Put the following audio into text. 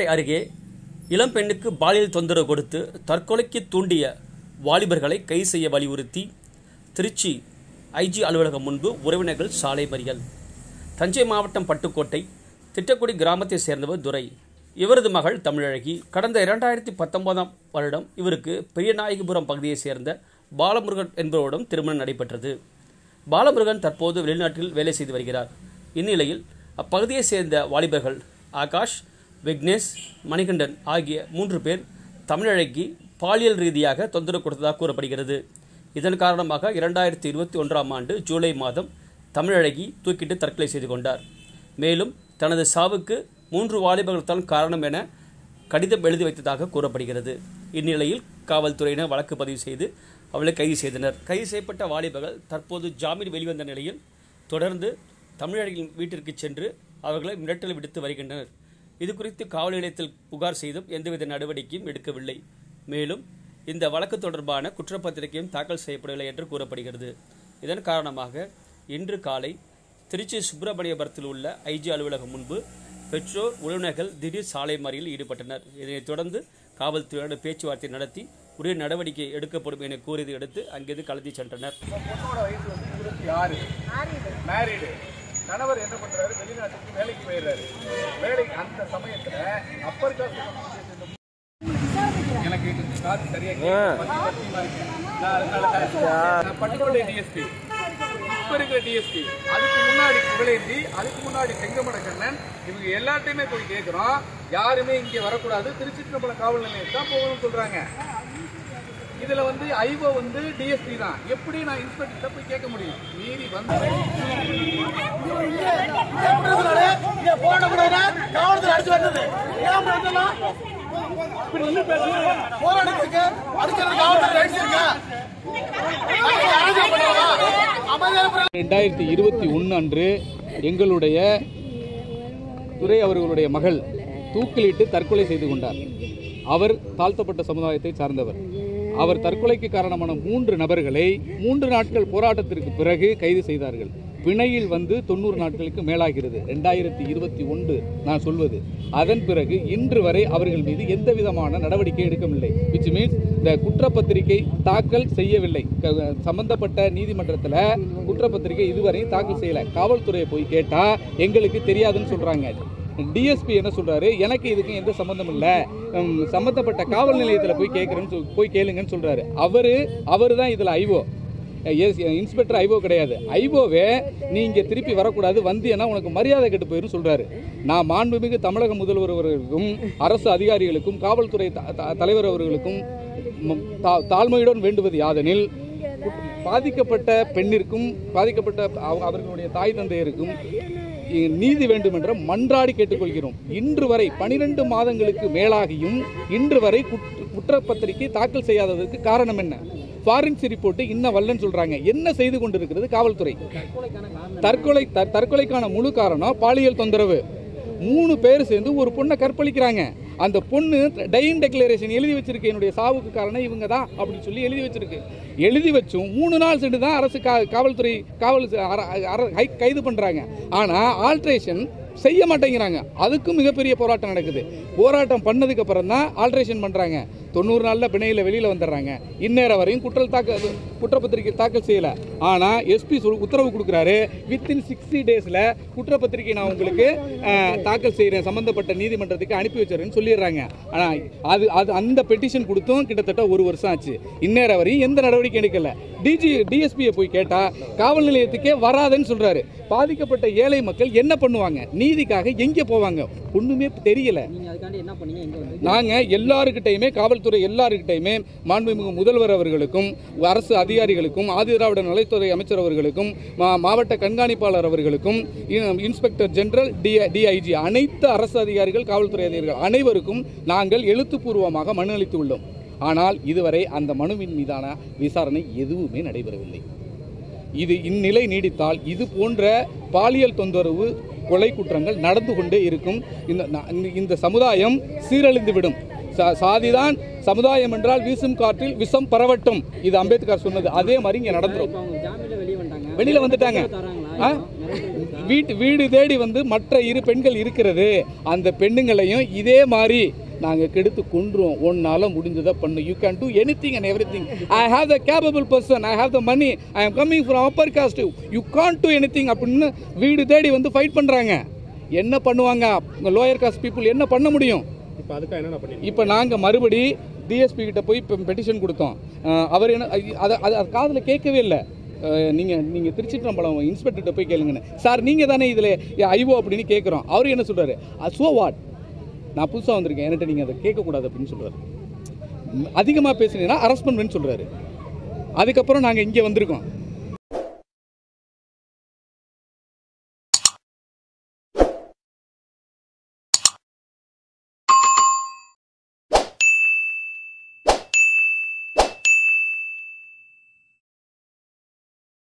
மதுரை அருகே இளம்பெண்ணுக்கு பாலியல் தொந்தரவு கொடுத்து தற்கொலைக்கு தூண்டிய வாலிபர்களை கைது செய்ய வலியுறுத்தி திருச்சி ஐஜி அலுவலகம் முன்பு உறவினர்கள் சாலை மறியல் தஞ்சை மாவட்டம் பட்டுக்கோட்டை திட்டக்குடி கிராமத்தை சேர்ந்தவர் துரை இவரது மகள் தமிழழகி கடந்த இரண்டாயிரத்தி பத்தொன்பதாம் வருடம் இவருக்கு பெரியநாயகிபுரம் பகுதியைச் சேர்ந்த பாலமுருகன் என்பவரிடம் திருமணம் நடைபெற்றது பாலமுருகன் தற்போது வெளிநாட்டில் வேலை செய்து வருகிறார் இந்நிலையில் அப்பகுதியைச் சேர்ந்த வாலிபர்கள் ஆகாஷ் விக்னேஷ் மணிகண்டன் ஆகிய மூன்று பேர் தமிழழகி பாலியல் ரீதியாக தொந்தரவு கொடுத்ததாக கூறப்படுகிறது இதன் காரணமாக இரண்டாயிரத்தி இருபத்தி ஒன்றாம் ஆண்டு ஜூலை மாதம் தமிழழகி தூக்கிட்டு தற்கொலை செய்து கொண்டார் மேலும் தனது சாவுக்கு மூன்று வாலிபர்கள் தான் காரணம் என கடிதம் எழுதி வைத்ததாக கூறப்படுகிறது இந்நிலையில் காவல்துறையினர் வழக்கு பதிவு செய்து அவளை கைது செய்தனர் கைது செய்யப்பட்ட வாலிபர்கள் தற்போது ஜாமீன் வெளிவந்த நிலையில் தொடர்ந்து தமிழர்களின் வீட்டிற்கு சென்று அவர்களை மிரட்டல் விடுத்து வருகின்றனர் இது குறித்து காவல் நிலையத்தில் புகார் செய்தும் எந்தவித நடவடிக்கையும் எடுக்கவில்லை மேலும் இந்த வழக்கு தொடர்பான குற்றப்பத்திரிகையும் தாக்கல் செய்யப்படவில்லை என்று கூறப்படுகிறது இதன் காரணமாக இன்று காலை திருச்சி சுப்பிரமணியபுரத்தில் உள்ள ஐஜி அலுவலகம் முன்பு பெற்றோர் உறவினர்கள் திடீர் சாலை மறியலில் ஈடுபட்டனர் இதனைத் தொடர்ந்து காவல்துறையுடன் பேச்சுவார்த்தை நடத்தி உரிய நடவடிக்கை எடுக்கப்படும் என கூறியதை அடுத்து அங்கிருந்து கலத்தி சென்றனர் பொண்ணோட வயசு வந்து இருபத்தி ஆறு மேரீடு கணவர் என்ன பண்றாரு வெளிநாட்டுக்கு வேலைக்கு போயிடுறாரு வேலைக்கு அந்த சமயத்துல அப்பர் காஸ்ட் எனக்கு காசு சரியா கேட்கல. பத்தி பத்தியமா இருக்கு. நான் அதனால தான் நான் பட்டுக்கோட்டை டிஎஸ்பி இப்ப இருக்கிற டிஎஸ்பி அதுக்கு முன்னாடி புகழேந்தி அதுக்கு முன்னாடி செங்கமட கண்ணன் இவங்க எல்லாத்தையுமே போய் கேட்கிறோம் யாருமே இங்க வரக்கூடாது திருச்சிற்றம்பலம் காவல் நிலையம் தான் போகணும்னு சொல்றாங்க இதுல வந்து ஐஓ வந்து டிஎஸ்பி தான் எப்படி நான் இன்ஸ்பெக்டர் போய் கேட்க முடியும் மீறி வந்து ரெண்டாயிரத்தி இருபத்தி ஒன்று அன்று எங்களுடைய துரை அவர்களுடைய மகள் தூக்கிலிட்டு தற்கொலை செய்து கொண்டார் அவர் தாழ்த்தப்பட்ட சமுதாயத்தை சார்ந்தவர் அவர் தற்கொலைக்கு காரணமான மூன்று நபர்களை மூன்று நாட்கள் போராட்டத்திற்கு பிறகு கைது செய்தார்கள் பிணையில் வந்து தொண்ணூறு நாட்களுக்கு மேலாகிறது ரெண்டாயிரத்தி இருபத்தி ஒன்று நான் சொல்வது அதன் பிறகு இன்று வரை அவர்கள் மீது எந்த விதமான நடவடிக்கை எடுக்கவில்லை விச் மீன்ஸ் இந்த குற்றப்பத்திரிகை தாக்கல் செய்யவில்லை க- சம்பந்தப்பட்ட நீதிமன்றத்தில் குற்றப்பத்திரிகை இதுவரை தாக்கல் செய்யலை காவல்துறையை போய் கேட்டால் எங்களுக்கு தெரியாதுன்னு சொல்கிறாங்க டிஎஸ்பி என்ன சொல்றாரு எனக்கு இதுக்கு எந்த சம்பந்தம் இல்லை சம்பந்தப்பட்ட காவல் நிலையத்தில் போய் கேட்குறேன்னு சொல் போய் கேளுங்கன்னு சொல்றாரு அவரு அவர் தான் இதில் ஐஓ எஸ் இன்ஸ்பெக்டர் ஐஓ கிடையாது ஐஓவே நீ இங்கே திருப்பி வரக்கூடாது வந்தியன்னா உனக்கு மரியாதை கெட்டு போயிரும் சொல்றாரு நான் மாண்புமிகு தமிழக முதல்வர் அவர்களுக்கும் அரசு அதிகாரிகளுக்கும் காவல்துறை த- த- தலைவர் அவர்களுக்கும் ம், தா- தாழ்மையுடன் வேண்டுவது யாதெனில் பாதிக்கப்பட்ட பெண்ணிற்கும் பாதிக்கப்பட்ட அவ- அவர்களுடைய தாய் தந்தையருக்கும் இ- நீதி வேண்டும் என்ற மன்றாடி கேட்டுக்கொள்கிறோம் இன்று வரை பனிரெண்டு மாதங்களுக்கு மேலாகியும் இன்று வரை குற்ற- குற்றப்பத்திரிகை தாக்கல் செய்யாததற்கு காரணம் என்ன ஃபாரன்சி ரிப்போர்ட் இன்ன வல்லன்னு சொல்றாங்க என்ன செய்து கொண்டிருக்கிறது காவல்துறை தற்கொலை த- தற்கொலைக்கான முழு காரணம் பாலியல் தொந்தரவு மூணு பேர் சேர்ந்து ஒரு பொண்ணை கற்பழிக்கிறாங்க அந்த பொண்ணு டைன் டெக்ளரேஷன் எழுதி வச்சிருக்கு என்னுடைய சாவுக்கு காரணம் இவங்க தான் அப்படின்னு சொல்லி எழுதி வச்சிருக்கு எழுதி வச்சும் மூணு நாள் சென்று தான் அரசு கா காவல்துறை காவல் ச- அர- அர- ஹை- கைது பண்ணுறாங்க ஆனால் ஆல்ட்ரேஷன் செய்ய மாட்டேங்கிறாங்க அதுக்கும் மிகப்பெரிய போராட்டம் நடக்குது போராட்டம் பண்ணதுக்கு அப்புறம் தான் ஆல்ட்ரேஷன் பண்ணுறாங்க தொண்ணூறு நாளில் பிணையில் வெளியில் வந்துடுறாங்க இந்நேரம் வரையும் குற்றல் தாக்கல் குற்றப்பத்திரிக்கை தாக்கல் செய்யலை ஆனால் எஸ்பி சொல் உத்தரவு கொடுக்குறாரு வித்தின் சிக்ஸ்டி டேஸில் குற்றப்பத்திரிக்கை நான் உங்களுக்கு அஹ், தாக்கல் செய்கிறேன் சம்மந்தப்பட்ட நீதிமன்றத்துக்கு அனுப்பி வச்சிடறேன்னு சொல்லிடுறாங்க ஆனால் அது அது அந்த பெட்டிஷன் கொடுத்தும் கிட்டத்தட்ட ஒரு வருஷம் ஆச்சு இந்நேரம் வரையும் எந்த நடவடிக்கை எடுக்கல டிஜி டிஎஸ்பியை போய் கேட்டால் காவல் நிலையத்துக்கே வராதுன்னு சொல்கிறாரு பாதிக்கப்பட்ட ஏழை மக்கள் என்ன பண்ணுவாங்க நீதிக்காக எங்கே போவாங்க ஒன்றுமே தெரியல நீங்க அதுக்காண்டி என்ன பண்ணீங்க எங்க வந்து நாங்கள் எல்லாருக்கிட்டையுமே காவல்துறை எல்லாருக்கிட்டையுமே மாண்புமிகு முதல்வர் அவர்களுக்கும் அரசு அதிகாரிகளுக்கும் ஆதிதிராவிட நலத்துறை அமைச்சர் அவர்களுக்கும் மா- மாவட்ட கண்காணிப்பாளர் அவர்களுக்கும் இ- இன்ஸ்பெக்டர் ஜெனரல் டி டிஐஜி அனைத்து அரசு அதிகாரிகள் காவல்துறை அதிகாரிகள் அனைவருக்கும் நாங்கள் எழுத்துப்பூர்வமாக மனு அளித்துள்ளோம் ஆனால் இதுவரை அந்த மனுவின் மீதான விசாரணை எதுவுமே நடைபெறவில்லை இது இந்நிலை நீடித்தால் இது போன்ற பாலியல் தொந்தரவு கொலை குற்றங்கள் நடந்து கொண்டே இருக்கும் இந்த ந- இந்த- இந்த சமுதாயம் சீரழிந்துவிடும் சா சாதிதான் சமுதாயம் என்றால் வீசும் காற்றில் விஷம் பரவட்டும் இது அம்பேத்கர் சொன்னது அதே மாதிரி இங்கே நடந்துரும் இப்போ அவங்க ஜாமீன்ல வெளியே வந்துட்டாங்க வெளியில வந்துட்டாங்க தராங்களா ஆ? இப்போ? வீட்டு வீடு தேடி வந்து மற்ற இரு பெண்கள் இருக்கிறது அந்த பெண்ணுங்களையும் இதே மாதிரி நாங்கள் கெடுத்து கொன்றுவோம் ஒன்னால முடிஞ்சதை பண்ணு you can do anything and everything I have the capable person I have the money I am coming from upper caste you can do anything அப்படின்னு வீடு தேடி வந்து ஃபைட் பண்ணுறாங்க என்ன பண்ணுவாங்க லோயர் காஸ்ட் பீப்புள் என்ன பண்ண முடியும் இப்போ அதுக்காக என்னென்ன பண்ணீங்க இப்போ நாங்கள் மறுபடி டிஎஸ்பி கிட்ட போய் இப்போ பெட்டிஷன் கொடுத்தோம் அஹ் அவர் என்ன அதை அதை அது காதில் கேட்கவே இல்லை நீங்கள் நீங்கள் திருச்சிற்றம்பலம் இன்ஸ்பெக்டர்கிட்ட போய் கேளுங்கன்னு சார் நீங்கள் தானே இதில் ஐஓ அப்படின்னு கேட்குறோம் அவர் என்ன சொல்கிறாரு சோ வாட் நான் புதுசாக வந்திருக்கேன் என்கிட்ட நீங்கள் அதை கேட்கக்கூடாது அப்படின்னு சொல்கிறாரு அதிகமாக பேசுனீங்கன்னா அரெஸ்ட் பண்ணுவேன்னு சொல்கிறாரு அதுக்கப்புறம் நாங்கள் இங்கே வந்திருக்கோம்